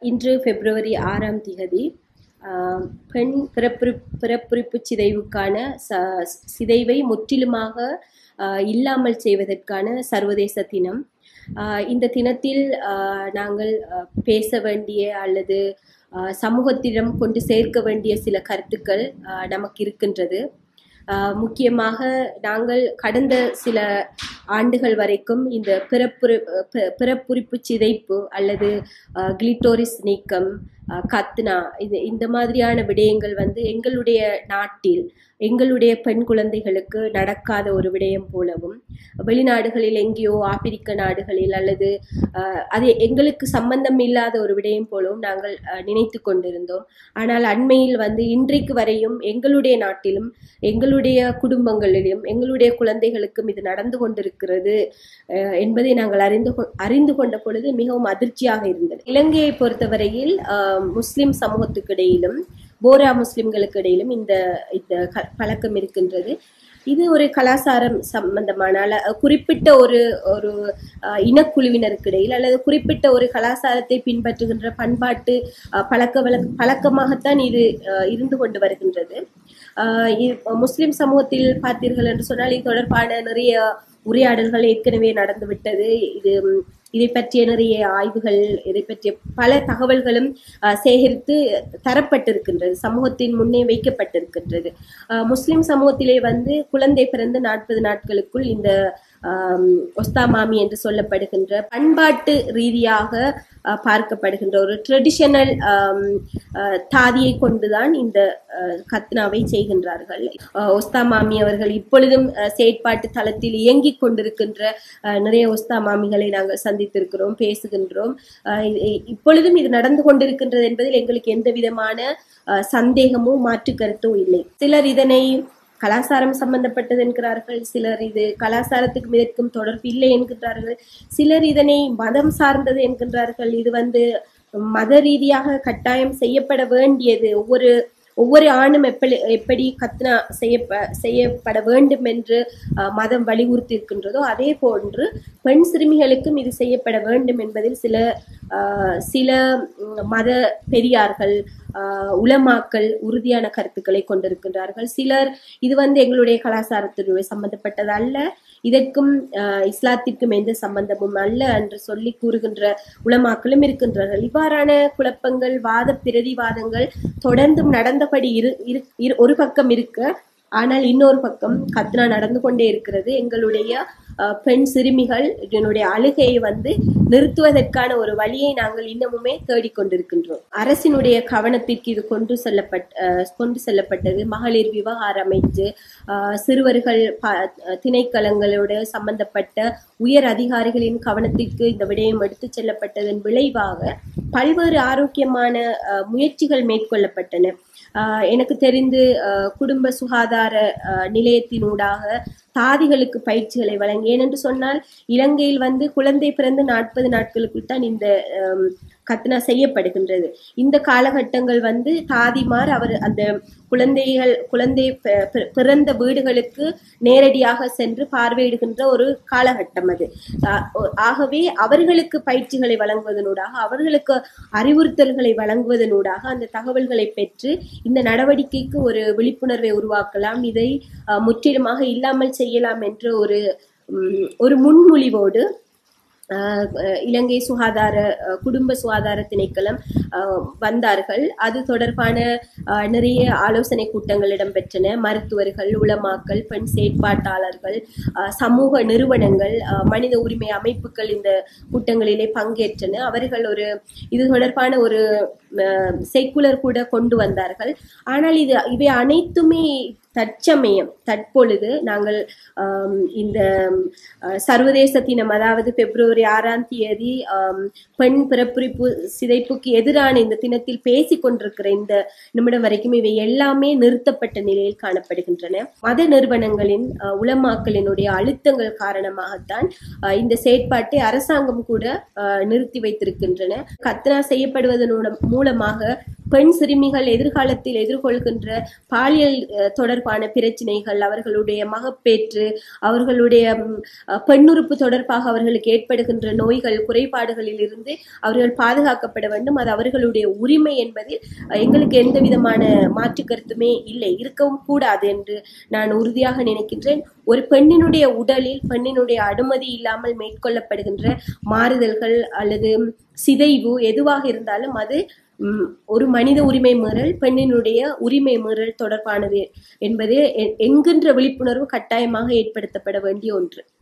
இன்று பிப்ரவரி ஆறாம் திகதி ஆஹ், பெண் பிறப்புறு பிறப்புறுப்பு சிதைவுக்கான ச சிதைவை முற்றிலுமாக ஆஹ், இல்லாமல் செய்வதற்கான சர்வதேச தினம் ஆஹ், இந்த தினத்தில் ஆஹ், நாங்கள் ஆஹ், பேச வேண்டிய அல்லது ஆஹ், சமூகத்திடம் கொண்டு சேர்க்க வேண்டிய சில கருத்துக்கள் ஆஹ், நமக்கு இருக்கின்றது ஆஹ், முக்கியமாக நாங்கள் கடந்த சில ஆண்டுகள் வரைக்கும் இந்த பிறப்புறு பி- பிறப்புறுப்பு சிதைப்பு அல்லது கிளிட்டோரிஸ் நீக்கம் ஆஹ், கத்னா இது இந்த மாதிரியான விடயங்கள் வந்து எங்களுடைய நாட்டில் எங்களுடைய பெண் குழந்தைகளுக்கு நடக்காத ஒரு விடயம் போலவும் வெளிநாடுகளில் எங்கேயோ ஆப்பிரிக்க நாடுகளில் அல்லது ஆஹ், அது எங்களுக்கு சம்பந்தம் இல்லாத ஒரு விடயம் போலவும் நாங்கள் ஆஹ், நினைத்து கொண்டிருந்தோம் ஆனால் அண்மையில் வந்து இன்றைக்கு வரையும் எங்களுடைய நாட்டிலும் எங்களுடைய குடும்பங்களிலும் எங்களுடைய குழந்தைகளுக்கும் இது நடந்து கொண்டிருக்கிறது அஹ், என்பதை நாங்கள் அறிந்து கொ- அறிந்து கொண்ட பொழுது மிகவும் அதிர்ச்சியாக இருந்தது இலங்கையை பொறுத்தவரையில் ஆஹ், முஸ்லிம் சமூகத்துக்கு இடையிலும் போரா முஸ்லிம்களுக்கு இடையிலும் இந்த இந்த க- பழக்கம் இருக்கின்றது இது ஒரு கலாச்சாரம் சம்பந்தமான அல்ல குறிப்பிட்ட ஒரு ஒரு அஹ், இனக்குழுவினருக்கு இடையில் அல்லது குறிப்பிட்ட ஒரு கலாச்சாரத்தை பின்பற்றுகின்ற பண்பாட்டு அஹ், பழக்க வழக்க பழக்கமாகத்தான் இது அஹ், இருந்து கொண்டு வருகின்றது அஹ், இ- முஸ்லிம் சமூகத்தில் பார்த்தீர்கள் என்று சொன்னால் இது தொடர்பான நிறைய உரையாடல்கள் ஏற்கனவே நடந்துவிட்டது இது ம், இதை பற்றிய நிறைய ஆய்வுகள் இதை பற்றிய பல தகவல்களும் அஹ், சேகரித்து தரப்பட்டிருக்கின்றது சமூகத்தின் முன்னே வைக்கப்பட்டிருக்கின்றது அஹ், முஸ்லிம் சமூகத்திலே வந்து குழந்தை பிறந்து நாற்பது நாட்களுக்குள் இந்த ஆம், ஒஸ்தாமாமி என்று சொல்லப்படுகின்ற பண்பாட்டு ரீதியாக அஹ், பார்க்கப்படுகின்ற ஒரு ட்ரெடிஷனல் தாதியை கொண்டுதான் இந்த அஹ், கத்னாவை செய்கின்றார்கள் அஹ், ஒஸ்தாமாமி அவர்கள் இப்பொழுதும் அஹ், செயற்பாட்டு தளத்தில் இயங்கிக் கொண்டிருக்கின்ற அஹ், நிறைய ஒஸ்தாமாமிகளை நாங்கள் சந்தித்திருக்கிறோம் பேசுகின்றோம் அஹ், இ- இப்பொழுதும் இது நடந்து கொண்டிருக்கின்றது என்பதில் எங்களுக்கு எந்த விதமான அஹ், சந்தேகமோ மாற்று கருத்தும் இல்லை சிலர் இதனை கலாச்சாரம் சம்பந்தப்பட்டது என்கிறார்கள் சிலர் இது கலாச்சாரத்துக்கும் இதற்கும் தொடர்பு இல்லை என்கின்றார்கள் சிலர் இதனை மதம் சார்ந்தது என்கின்றார்கள் இது வந்து மத ரீதியாக கட்டாயம் செய்யப்பட வேண்டியது ஒவ்வொரு ஒவ்வொரு ஆணும் எப்படி எப்படி கத்னா செய்யப்ப செய்யப்பட வேண்டும் என்று அஹ், மதம் வலியுறுத்தி இருக்கின்றதோ அதே போன்று பெண் சிறுமிகளுக்கும் இது செய்யப்பட வேண்டும் என்பதில் சில அஹ், சில ம், மத பெரியார்கள் அஹ், உலமாக்கள் உறுதியான கருத்துக்களை கொண்டிருக்கின்றார்கள் சிலர் இது வந்து எங்களுடைய கலாச்சாரத்தினுடைய சம்பந்தப்பட்டது அல்ல இதற்கும் அஹ், இஸ்லாத்திற்கும் எந்த சம்பந்தமும் அல்ல என்று சொல்லி கூறுகின்ற உலமாக்களும் இருக்கின்றார்கள் இவ்வாறான குழப்பங்கள் வாத பிரதிவாதங்கள் தொடர்ந்தும் நடந்தபடி இரு இரு- இரு- ஒரு பக்கம் இருக்க ஆனால் இன்னொரு பக்கம் கத்னா நடந்து கொண்டே இருக்கிறது எங்களுடைய அஹ், பெண் சிறுமிகள் இதனுடைய அழுகையை வந்து நிறுத்துவதற்கான ஒரு வழியை நாங்கள் இன்னமுமே தேடிக்கொண்டிருக்கின்றோம் அரசினுடைய கவனத்திற்கு இது கொண்டு செல்லப்பட் அஹ், கொண்டு செல்லப்பட்டது மகளிர் விவகார அமைச்சு அஹ், சிறுவர்கள் ப- திணைக்களங்களோடு சம்பந்தப்பட்ட உயர் அதிகாரிகளின் கவனத்திற்கு இந்த விடயம் எடுத்துச் செல்லப்பட்டதன் விளைவாக பல்வேறு ஆரோக்கியமான அஹ், முயற்சிகள் மேற்கொள்ளப்பட்டன ஆஹ் எனக்கு தெரிந்து ஆஹ் குடும்ப சுகாதார ஆஹ் நிலையத்தினூடாக தாதிகளுக்கு பயிற்சிகளை வழங்கி ஏனென்று சொன்னால் இலங்கையில் வந்து குழந்தை பிறந்து நாற்பது நாட்களுக்குள் தான் இந்த ஆம், கத்னா செய்யப்படுகின்றது இந்த காலகட்டங்கள் வந்து தாதிமார் அவர் அந்த குழந்தைகள் குழந்தை பி- பி- பிறந்த வீடுகளுக்கு நேரடியாக சென்று பார்வையிடுகின்ற ஒரு காலகட்டம் அது ஆ- ஆகவே அவர்களுக்கு பயிற்சிகளை வழங்குவதனூடாக அவர்களுக்கு அறிவுறுத்தல்களை வழங்குவதனூடாக அந்த தகவல்களை பெற்று இந்த நடவடிக்கைக்கு ஒரு விழிப்புணர்வை உருவாக்கலாம் இதை அஹ், முற்றிலுமாக இல்லாமல் செய்யலாம் என்ற ஒரு ம், ஒரு முன்மொழிவோடு அஹ், அஹ், இலங்கை சுகாதார அஹ், குடும்ப சுகாதார திணைக்களம் அஹ், வந்தார்கள் அது தொடர்பான அஹ், நிறைய ஆலோசனை கூட்டங்கள் இடம்பெற்றன மருத்துவர்கள் உளமாக்கல் பெண் செயற்பாட்டாளர்கள் அஹ், சமூக நிறுவனங்கள் அஹ், மனித உரிமை அமைப்புகள் இந்த கூட்டங்களிலே பங்கேற்றன அவர்கள் ஒரு இது தொடர்பான ஒரு செக்குலர் கூட கொண்டு வந்தார்கள் ஆனால் இது இவை அனைத்துமே தற்சமயம் தற்பொழுது நாங்கள் ஆம், இந்த அஹ், சர்வதேச தினம் அதாவது பிப்ரவரி ஆறாம் தேதி ஆம், பெண் பிறப்புரிப்பு சிதைப்புக்கு எதிரான இந்த தினத்தில் பேசிக் கொண்டிருக்கிற இந்த நிமிடம் வரைக்கும் இவை எல்லாமே நிறுத்தப்பட்ட நிலையில் காணப்படுகின்றன மத நிறுவனங்களின் அஹ், உலமாக்களினுடைய அழுத்தங்கள் காரணமாகத்தான் அஹ், இந்த செயற்பாட்டை அரசாங்கம் கூட அஹ், நிறுத்தி வைத்திருக்கின்றன கத்னா செய்யப்படுவதன் மூலம்- மூலமாக பெண் சிறுமிகள் எதிர்காலத்தில் எதிர்கொள்கின்ற பாலியல் அஹ், தொடர்பான பிரச்சனைகள் அவர்களுடைய மகப்பேற்று அவர்களுடைய ம், அஹ், பெண்ணுறுப்பு தொடர்பாக அவர்களுக்கு ஏற்படுகின்ற நோய்கள் குறைபாடுகளில் இருந்து அவர்கள் பாதுகாக்கப்பட வேண்டும் அது அவர்களுடைய உரிமை என்பதில் அஹ், எங்களுக்கு எந்த விதமான மாற்று கருத்துமே இல்லை இருக்கவும் கூடாது என்று நான் உறுதியாக நினைக்கின்றேன் ஒரு பெண்ணினுடைய உடலில் பெண்ணினுடைய அனுமதி இல்லாமல் மேற்கொள்ளப்படுகின்ற மாறுதல்கள் அல்லது சிதைவு எதுவாக இருந்தாலும் அது ம், ஒரு மனித உரிமை மீறல் பெண்ணினுடைய உரிமை மீறல் தொடர்பானது என்பது எ- என்கின்ற விழிப்புணர்வு கட்டாயமாக ஏற்படுத்தப்பட வேண்டிய ஒன்று